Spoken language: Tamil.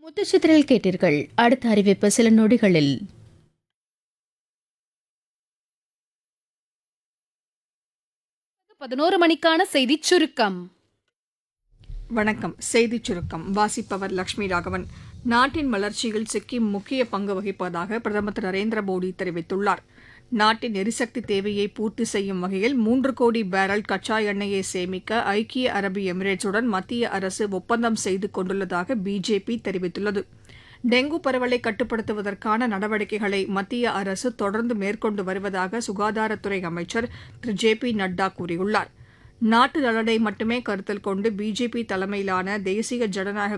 முத்துச்சித்திரில் கேட்டீர்கள் அடுத்த அறிவிப்பு சில நொடிகளில் பதினோரு மணிக்கான செய்திச் சுருக்கம் வணக்கம் செய்திச் சுருக்கம் வாசிப்பவர் லட்சுமி ராகவன் நாட்டின் வளர்ச்சியில் சிக்கிம் முக்கிய பங்கு வகிப்பதாக பிரதமர் திரு நரேந்திர மோடி தெரிவித்துள்ளார் நாட்டின் எரிசக்தி தேவையை பூர்த்தி செய்யும் வகையில் மூன்று கோடி பேரல் கச்சா எண்ணெயை சேமிக்க ஐக்கிய அரபு எமிரேட்ஸுடன் மத்திய அரசு ஒப்பந்தம் செய்து கொண்டுள்ளதாக பிஜேபி தெரிவித்துள்ளது டெங்கு பரவலை கட்டுப்படுத்துவதற்கான நடவடிக்கைகளை மத்திய அரசு தொடர்ந்து மேற்கொண்டு வருவதாக சுகாதாரத்துறை அமைச்சர் திரு ஜே பி நட்டா கூறியுள்ளார் நாட்டு நலனை மட்டுமே கருத்தில் கொண்டு பிஜேபி தலைமையிலான தேசிய ஜனநாயக